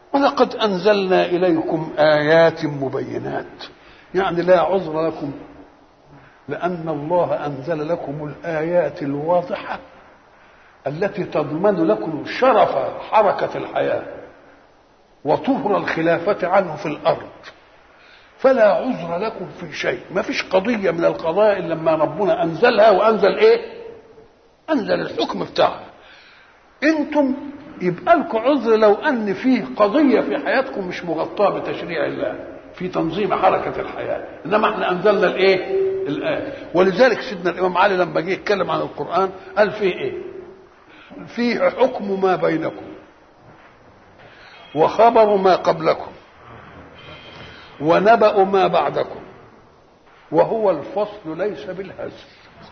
ولقد أنزلنا إليكم آيات مبينات يعني لا عذر لكم لأن الله أنزل لكم الآيات الواضحة التي تضمن لكم شرف حركة الحياة وطهر الخلافة عنه في الأرض فلا عذر لكم في شيء ما فيش قضية من القضايا إلا لما ربنا أنزلها وأنزل إيه أنزل الحكم بتاعها أنتم يبقى لكم عذر لو أن فيه قضية في حياتكم مش مغطاة بتشريع الله في تنظيم حركة الحياة إنما احنا أنزلنا الإيه الآية ولذلك سيدنا الإمام علي لما جه يتكلم عن القرآن قال فيه إيه فيه حكم ما بينكم وخبر ما قبلكم ونبأ ما بعدكم وهو الفصل ليس بالهزل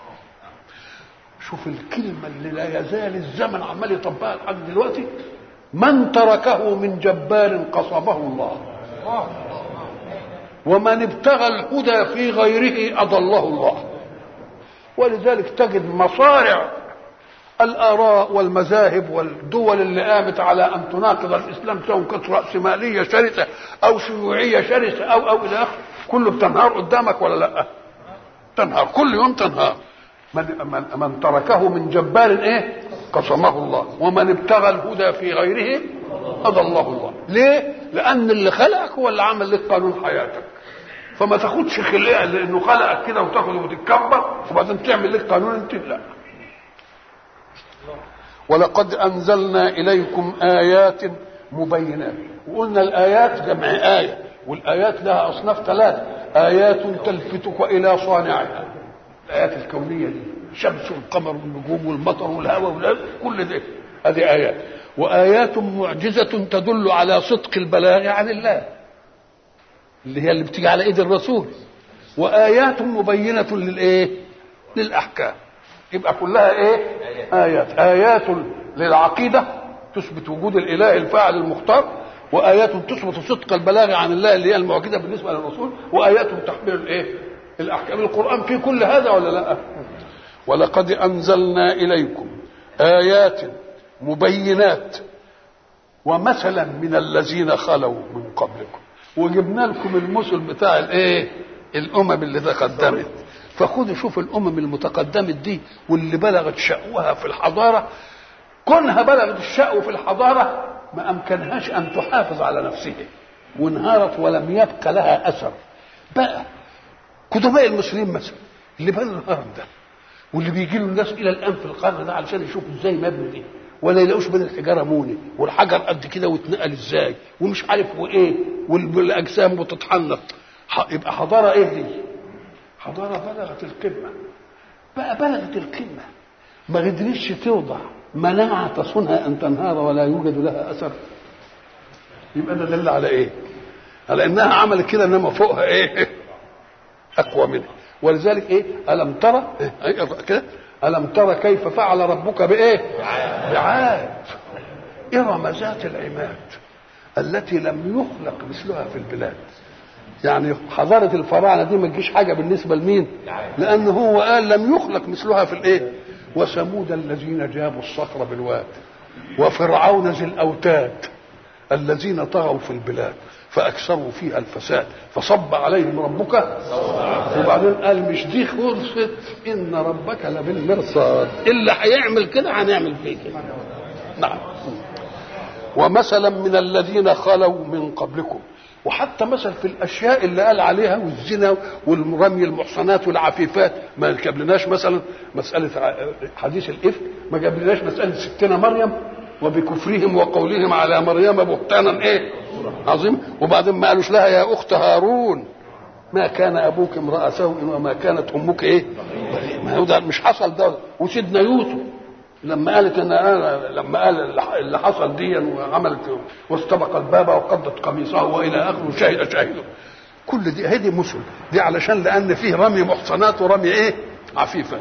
شوف الكلمة اللي لا يزال الزمن عمال يطبقها لحد دلوقتي من تركه من جبار قصمه الله ومن ابتغى الهدى في غيره أضله الله ولذلك تجد مصارع الآراء والمذاهب والدول اللي قامت على أن تناقض الإسلام سواء كانت رأسمالية شرسة أو شيوعية شرسة أو أو إلى آخره كله بتنهار قدامك ولا لا؟ تنهار كل يوم تنهار من, من, من تركه من جبار إيه؟ قصمه الله ومن ابتغى الهدى في غيره أضله الله ليه؟ لأن اللي خلقك هو اللي عمل لك قانون حياتك فما تاخدش خلقه لانه خلقك كده وتاخده وتتكبر وبعدين تعمل لك قانون انت لا ولقد انزلنا اليكم ايات مبينات وقلنا الايات جمع ايه والايات لها اصناف ثلاثه ايات تلفتك الى صانعها الايات الكونيه دي الشمس والقمر والنجوم والمطر والهواء كل ده هذه ايات وايات معجزه تدل على صدق البلاغ عن الله اللي هي اللي بتيجي على ايد الرسول وايات مبينه للايه للاحكام يبقى كلها ايه ايات ايات للعقيده تثبت وجود الاله الفاعل المختار وايات تثبت صدق البلاغ عن الله اللي هي المعجزه بالنسبه للرسول وايات تحمل الايه الاحكام القران فيه كل هذا ولا لا ولقد انزلنا اليكم ايات مبينات ومثلا من الذين خلوا من قبلكم وجبنا لكم المثل بتاع الايه الامم اللي تقدمت فخذوا شوف الامم المتقدمه دي واللي بلغت شأوها في الحضاره كونها بلغت الشأو في الحضاره ما امكنهاش ان تحافظ على نفسها وانهارت ولم يبق لها اثر بقى قدماء المسلمين مثلا اللي بنوا الهرم ده واللي بيجي له الناس الى الان في القرن ده علشان يشوفوا ازاي مبني دي ولا يلاقوش بين الحجاره موني والحجر قد كده واتنقل ازاي ومش عارف وايه والاجسام بتتحنط يبقى حضاره ايه دي؟ حضاره بلغت القمه بقى بلغت القمه ما قدرتش توضع مناعه تصونها ان تنهار ولا يوجد لها اثر يبقى ده دل على ايه؟ على انها عملت كده انما فوقها ايه؟ اقوى منها ولذلك ايه؟ الم ترى إيه؟ كده ألم ترى كيف فعل ربك بإيه؟ بعاد إرم ذات العماد التي لم يخلق مثلها في البلاد يعني حضارة الفراعنة دي ما تجيش حاجة بالنسبة لمين؟ لأنه هو قال لم يخلق مثلها في الإيه؟ وثمود الذين جابوا الصخر بالواد وفرعون ذي الأوتاد الذين طغوا في البلاد فأكثروا فيها الفساد فصب عليهم ربك وبعدين قال مش دي خلصت إن ربك لبالمرصاد اللي هيعمل كده هنعمل فيه كده نعم ومثلا من الذين خلوا من قبلكم وحتى مثل في الاشياء اللي قال عليها والزنا والرمي المحصنات والعفيفات ما جابلناش مثلا مساله حديث الافك ما جابلناش مساله ستنا مريم وبكفرهم وقولهم على مريم بهتانا ايه عظيم وبعدين ما قالوش لها يا اخت هارون ما كان ابوك امرأ سوء وما كانت امك ايه ما هو ده مش حصل ده وسيدنا يوسف لما قالت ان انا لما قال اللي حصل دي وعملت واستبق الباب وقضت قميصه والى اخره شهد شاهده كل دي هذه مسل دي علشان لان فيه رمي محصنات ورمي ايه عفيفات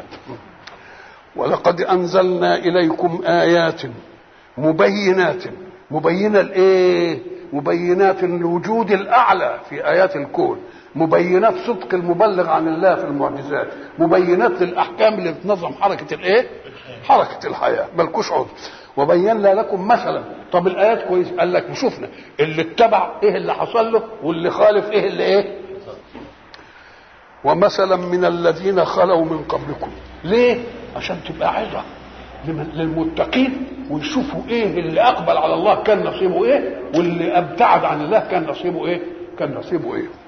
ولقد انزلنا اليكم ايات مبينات مبينه الايه مبينات الوجود الاعلى في ايات الكون مبينات صدق المبلغ عن الله في المعجزات مبينات للاحكام اللي بتنظم حركه الايه حركه الحياه ملكوش عذر وبينا لكم مثلا طب الايات كويس قال لك وشفنا اللي اتبع ايه اللي حصل له واللي خالف ايه اللي ايه ومثلا من الذين خلوا من قبلكم ليه عشان تبقى عظه لمن- للمتقين ويشوفوا ايه اللي اقبل على الله كان نصيبه ايه واللي ابتعد عن الله كان نصيبه ايه كان نصيبه ايه